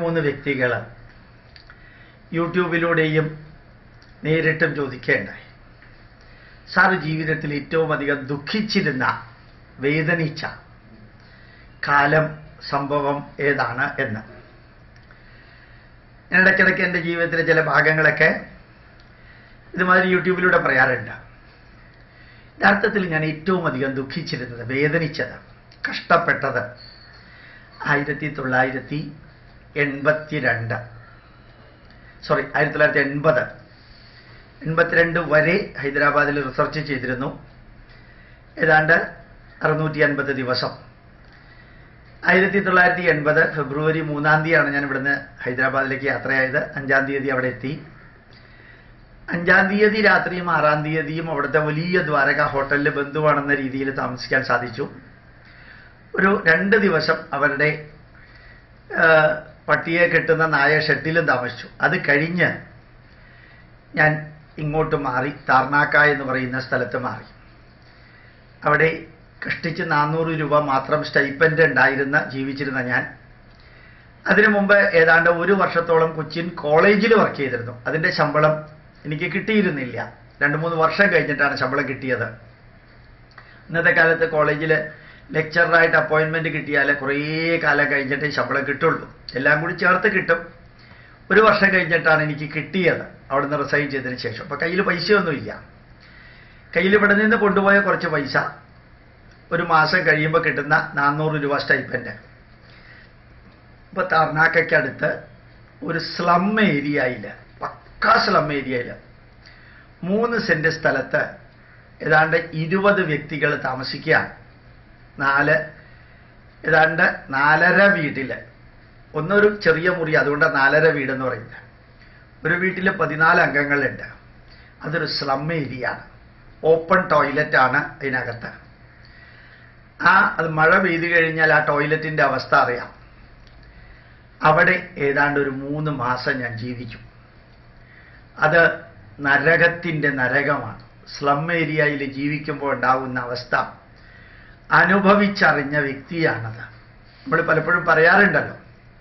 മൂന്ന് വ്യക്തികൾ യൂട്യൂബിലൂടെയും നേരിട്ടും ചോദിക്കേണ്ടായി സാർ ജീവിതത്തിൽ ഏറ്റവും അധികം ദുഃഖിച്ചിരുന്ന വേദനിച്ച കാലം സംഭവം ഏതാണ് എന്ന് ഞാൻ ഇടയ്ക്കിടയ്ക്ക് എൻ്റെ ജീവിതത്തിലെ ചില ഭാഗങ്ങളൊക്കെ ഇതുമാതിരി യൂട്യൂബിലൂടെ പറയാറുണ്ട് യഥാർത്ഥത്തിൽ ഞാൻ ഏറ്റവും അധികം ദുഃഖിച്ചിരുന്നത് വേദനിച്ചത് കഷ്ടപ്പെട്ടത് ആയിരത്തി തൊള്ളായിരത്തി എൺപത്തി രണ്ട് സോറി ആയിരത്തി തൊള്ളായിരത്തി എൺപത് എൺപത്തിരണ്ട് വരെ ഹൈദരാബാദിൽ റിസർച്ച് ചെയ്തിരുന്നു ഏതാണ്ട് അറുന്നൂറ്റി അൻപത് ദിവസം ആയിരത്തി തൊള്ളായിരത്തി എൺപത് ഫെബ്രുവരി മൂന്നാം തീയതിയാണ് ഞാൻ ഇവിടുന്ന് ഹൈദരാബാദിലേക്ക് യാത്രയായത് അഞ്ചാം തീയതി അവിടെ എത്തി അഞ്ചാം തീയതി രാത്രിയും ആറാം തീയതിയും അവിടുത്തെ വലിയ ദ്വാരക ഹോട്ടലിൽ ബന്ധുവാണെന്ന രീതിയിൽ താമസിക്കാൻ സാധിച്ചു ഒരു രണ്ട് ദിവസം അവരുടെ ആ, പട്ടിയെ കെട്ടുന്ന നായ ഷെഡിലും താമസിച്ചു അത് കഴിഞ്ഞ് ഞാൻ ഇങ്ങോട്ട് മാറി താർനാക്ക എന്ന് പറയുന്ന സ്ഥലത്ത് മാറി അവിടെ കഷ്ടിച്ച് നാനൂറ് രൂപ മാത്രം സ്റ്റൈപ്പൻഡ് ഉണ്ടായിരുന്ന ജീവിച്ചിരുന്ന ഞാൻ അതിനു മുമ്പ് ഏതാണ്ട് ഒരു വർഷത്തോളം കൊച്ചിൻ കോളേജിൽ വർക്ക് ചെയ്തിരുന്നു അതിൻ്റെ ശമ്പളം എനിക്ക് കിട്ടിയിരുന്നില്ല രണ്ട് മൂന്ന് വർഷം കഴിഞ്ഞിട്ടാണ് ശമ്പളം കിട്ടിയത് ഇന്നത്തെ കാലത്ത് കോളേജിൽ ലെക്ചറായിട്ട് അപ്പോയിൻമെൻറ്റ് കിട്ടിയാൽ കുറേ കാലം കഴിഞ്ഞിട്ടേ ശമ്പളം കിട്ടുള്ളൂ എല്ലാം കൂടി ചേർത്ത് കിട്ടും ഒരു വർഷം കഴിഞ്ഞിട്ടാണ് എനിക്ക് കിട്ടിയത് അവിടുന്ന് റിസൈൻ ചെയ്തതിന് ശേഷം അപ്പോൾ കയ്യിൽ പൈസയൊന്നുമില്ല കയ്യിൽ ഇവിടെ നിന്ന് കൊണ്ടുപോയ കുറച്ച് പൈസ ഒരു മാസം കഴിയുമ്പോൾ കിട്ടുന്ന നാനൂറ് രൂപ സ്റ്റൈപ്പൻഡ് ഇപ്പോൾ താർനാക്കയ്ക്കടുത്ത് ഒരു സ്ലം ഏരിയയിൽ പക്കാ സ്ലം ഏരിയയിൽ മൂന്ന് സെന്റ് സ്ഥലത്ത് ഏതാണ്ട് ഇരുപത് വ്യക്തികൾ താമസിക്കുക നാല് ഏതാണ്ട് നാലര വീട്ടിൽ ഒന്നൊരു ചെറിയ മുറി അതുകൊണ്ട് നാലര വീടെന്ന് പറയുന്നത് ഒരു വീട്ടിൽ പതിനാല് അംഗങ്ങളുണ്ട് അതൊരു സ്ലം ഏരിയ ആണ് ഓപ്പൺ ടോയ്ലറ്റ് ആണ് അതിനകത്ത് ആ അത് മഴ പെയ്തു കഴിഞ്ഞാൽ ആ ടോയ്ലറ്റിന്റെ അവസ്ഥ അറിയാം അവിടെ ഏതാണ്ട് ഒരു മൂന്ന് മാസം ഞാൻ ജീവിച്ചു അത് നരകത്തിൻ്റെ നരകമാണ് സ്ലം ഏരിയയിൽ ജീവിക്കുമ്പോൾ ഉണ്ടാകുന്ന അവസ്ഥ അനുഭവിച്ചറിഞ്ഞ വ്യക്തിയാണത് നമ്മൾ പലപ്പോഴും പറയാറുണ്ടല്ലോ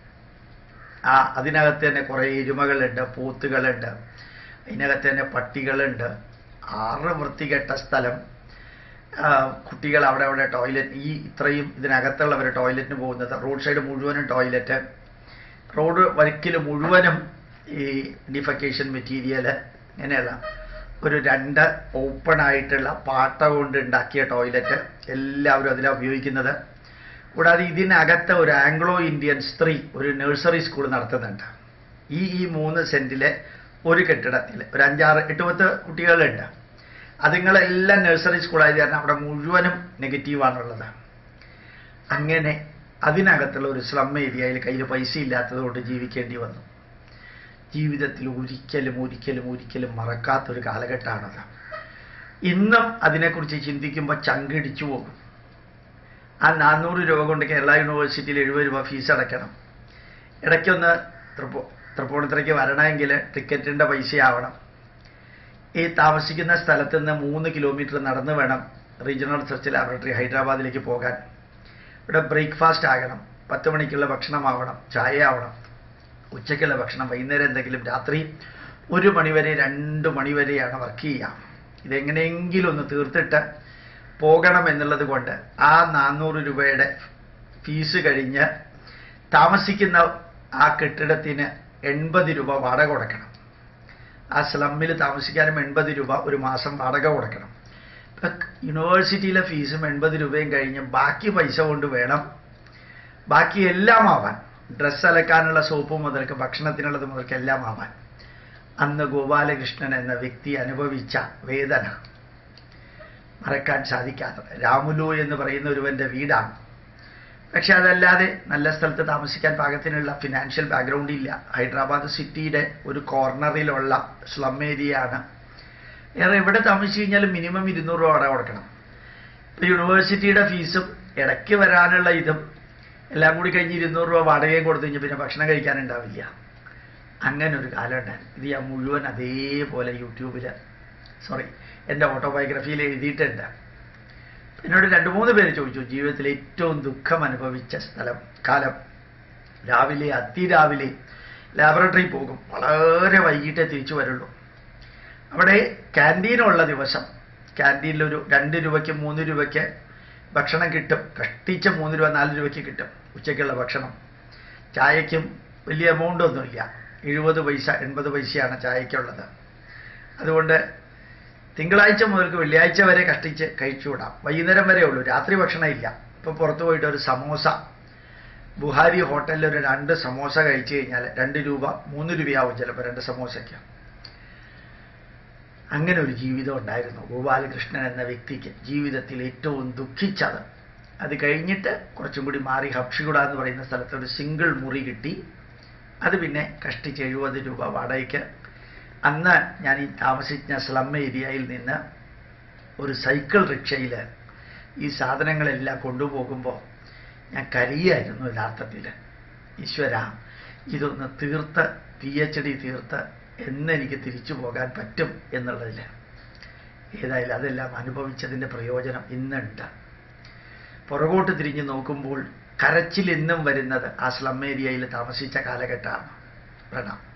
ആ അതിനകത്ത് തന്നെ കുറേ എരുമകളുണ്ട് പോത്തുകളുണ്ട് അതിനകത്ത് തന്നെ പട്ടികളുണ്ട് ആറ് വൃത്തികെട്ട സ്ഥലം ആ, കുട്ടികൾ അവിടെ അവിടെ ടോയ്ലറ്റ് ഈ ഇത്രയും ഇതിനകത്തുള്ളവർ ടോയ്ലറ്റിന് പോകുന്നത് റോഡ് സൈഡ് മുഴുവനും ടോയ്ലറ്റ് റോഡ് വരിക്കിൽ മുഴുവനും ഈ ഡിഫക്കേഷൻ മെറ്റീരിയൽ ഇങ്ങനെയുള്ള ഒരു രണ്ട് ഓപ്പൺ ആയിട്ടുള്ള പാട്ട കൊണ്ട് ഉണ്ടാക്കിയ ടോയ്ലറ്റ് എല്ലാവരും അതിലാണ് ഉപയോഗിക്കുന്നത് കൂടാതെ ഇതിനകത്ത് ഒരു ആംഗ്ലോ ഇന്ത്യൻ സ്ത്രീ ഒരു നഴ്സറി സ്കൂൾ നടത്തുന്നുണ്ട് ഈ ഈ മൂന്ന് സെന്റിലെ ഒരു കെട്ടിടത്തിൽ ഒരു അഞ്ചാറ് എട്ട് പത്ത് കുട്ടികളുണ്ട് അതുങ്ങളെല്ലാം നഴ്സറി സ്കൂളായത് കാരണം അവിടെ മുഴുവനും നെഗറ്റീവാണുള്ളത് അങ്ങനെ അതിനകത്തുള്ള ഒരു സ്ലം ഏരിയയിൽ കയ്യിൽ പൈസ ഇല്ലാത്തത് കൊണ്ട് ജീവിക്കേണ്ടി വന്നു ജീവിതത്തിൽ ഒരിക്കലും ഒരിക്കലും ഒരിക്കലും മറക്കാത്തൊരു കാലഘട്ടമാണത് ഇന്നും അതിനെക്കുറിച്ച് ചിന്തിക്കുമ്പോൾ ചങ്കിടിച്ചു പോകും ആ നാനൂറ് രൂപ കൊണ്ട് കേരള യൂണിവേഴ്സിറ്റിയിൽ എഴുപത് രൂപ ഫീസ് അടയ്ക്കണം ഇടയ്ക്കൊന്ന് തൃപ്പൂ തൃപ്പൂണിത്തുറയ്ക്ക് വരണമെങ്കിൽ ടിക്കറ്റിൻ്റെ പൈസയാവണം ഈ താമസിക്കുന്ന സ്ഥലത്ത് നിന്ന് മൂന്ന് കിലോമീറ്റർ നടന്ന് വേണം റീജിയണൽ റിസർച്ച് ലാബറട്ടറി ഹൈദരാബാദിലേക്ക് പോകാൻ ഇവിടെ ബ്രേക്ക്ഫാസ്റ്റ് ആകണം പത്ത് മണിക്കുള്ള ഭക്ഷണമാവണം ചായ ആവണം ഉച്ചയ്ക്കുള്ള ഭക്ഷണം വൈകുന്നേരം എന്തെങ്കിലും രാത്രി ഒരു മണിവരെ രണ്ട് മണിവരെയാണ് വർക്ക് ചെയ്യുക ഇതെങ്ങനെയെങ്കിലും ഒന്ന് തീർത്തിട്ട് പോകണം എന്നുള്ളത് കൊണ്ട് ആ നാനൂറ് രൂപയുടെ ഫീസ് കഴിഞ്ഞ് താമസിക്കുന്ന ആ കെട്ടിടത്തിന് എൺപത് രൂപ വാടക കൊടുക്കണം ആ സ്ലമ്മിൽ താമസിക്കാനും എൺപത് രൂപ ഒരു മാസം വാടക കൊടുക്കണം ഇപ്പം യൂണിവേഴ്സിറ്റിയിലെ ഫീസും എൺപത് രൂപയും കഴിഞ്ഞ് ബാക്കി പൈസ കൊണ്ട് വേണം ബാക്കി എല്ലാം ആവാൻ ഡ്രസ്സ് അലക്കാനുള്ള സോപ്പ് മുതൽക്ക് ഭക്ഷണത്തിനുള്ളത് മുതൽക്ക് എല്ലാം ആവാൻ അന്ന് ഗോപാലകൃഷ്ണൻ എന്ന വ്യക്തി അനുഭവിച്ച വേദന മറക്കാൻ സാധിക്കാത്തത് രാമുലു എന്ന് പറയുന്ന ഒരുവന്റെ വീടാണ് പക്ഷെ അതല്ലാതെ നല്ല സ്ഥലത്ത് താമസിക്കാൻ പാകത്തിനുള്ള ഫിനാൻഷ്യൽ ബാക്ക്ഗ്രൗണ്ട് ഇല്ല ഹൈദരാബാദ് സിറ്റിയുടെ ഒരു കോർണറിലുള്ള സ്ലം ഏരിയ ആണ് വേറെ എവിടെ താമസിച്ചു കഴിഞ്ഞാലും മിനിമം ഇരുന്നൂറ് രൂപ വാടക കൊടുക്കണം ഇപ്പൊ യൂണിവേഴ്സിറ്റിയുടെ ഫീസും ഇടയ്ക്ക് വരാനുള്ള ഇതും എല്ലാം കൂടി കഴിഞ്ഞ് ഇരുന്നൂറ് രൂപ വാടകയും കൊടുത്തു കഴിഞ്ഞാൽ പിന്നെ ഭക്ഷണം കഴിക്കാനുണ്ടാവില്ല അങ്ങനെ ഒരു കാലം ഉണ്ടായിരുന്നു ഇത് ഞാൻ മുഴുവൻ അതേപോലെ യൂട്യൂബിൽ സോറി എൻ്റെ ഓട്ടോബയോഗ്രഫിയിൽ എഴുതിയിട്ടുണ്ട് എന്നോട് രണ്ട് മൂന്ന് പേര് ചോദിച്ചു ജീവിതത്തിൽ ഏറ്റവും ദുഃഖം അനുഭവിച്ച സ്ഥലം കാലം രാവിലെ അതിരാവിലെ ലാബറട്ടറി പോകും വളരെ വൈകിട്ടേ തിരിച്ചു വരുള്ളൂ അവിടെ ക്യാൻറ്റീനുള്ള ദിവസം ക്യാൻറ്റീനിലൊരു രണ്ട് രൂപയ്ക്ക് മൂന്ന് രൂപയ്ക്ക് ഭക്ഷണം കിട്ടും കഷ്ടിച്ച മൂന്ന് രൂപ നാല് രൂപയ്ക്ക് കിട്ടും ഉച്ചയ്ക്കുള്ള ഭക്ഷണം ചായയ്ക്കും വലിയ എമൗണ്ട് ഒന്നുമില്ല എഴുപത് പൈസ എൺപത് പൈസയാണ് ചായയ്ക്കുള്ളത് അതുകൊണ്ട് തിങ്കളാഴ്ച മുതൽക്ക് വെള്ളിയാഴ്ച വരെ കഷ്ടിച്ച് കഴിച്ചുകൂടാം വൈകുന്നേരം വരെ ഉള്ളൂ രാത്രി ഭക്ഷണം ഇല്ല ഇപ്പോൾ പുറത്തു പോയിട്ട് ഒരു സമോസ ബുഹാരി ഹോട്ടലിൽ ഒരു രണ്ട് സമോസ കഴിച്ചു കഴിഞ്ഞാൽ രണ്ട് രൂപ മൂന്ന് രൂപയാവും ചിലപ്പോൾ രണ്ട് സമോസയ്ക്ക് അങ്ങനെ ഒരു ജീവിതം ഉണ്ടായിരുന്നു ഗോപാലകൃഷ്ണൻ എന്ന വ്യക്തിക്ക് ജീവിതത്തിൽ ഏറ്റവും ദുഃഖിച്ചത് അത് കഴിഞ്ഞിട്ട് കുറച്ചും കൂടി മാറി ഹബ്ഷിഗുഡ എന്ന് പറയുന്ന സ്ഥലത്ത് ഒരു സിംഗിൾ മുറി കിട്ടി അത് പിന്നെ കഷ്ടിച്ച് എഴുപത് രൂപ വാടകയ്ക്ക് അന്ന് ഞാൻ ഈ താമസിച്ച സ്ലം ഏരിയയിൽ നിന്ന് ഒരു സൈക്കിൾ റിക്ഷയിൽ ഈ സാധനങ്ങളെല്ലാം കൊണ്ടുപോകുമ്പോൾ ഞാൻ കരയായിരുന്നു യഥാർത്ഥത്തിൽ ഈശ്വര ഇതൊന്ന് തീർത്ത് പി എച്ച് ഡി തീർത്ത് എന്നെനിക്ക് തിരിച്ചു പോകാൻ പറ്റും എന്നുള്ളതിൽ ഏതായാലും അതെല്ലാം അനുഭവിച്ചതിൻ്റെ പ്രയോജനം ഇന്നുണ്ട് പുറകോട്ട് തിരിഞ്ഞ് നോക്കുമ്പോൾ കരച്ചിൽ എന്നും വരുന്നത് ആ സ്ലം ഏരിയയിൽ താമസിച്ച കാലഘട്ടമാണ് പ്രണാം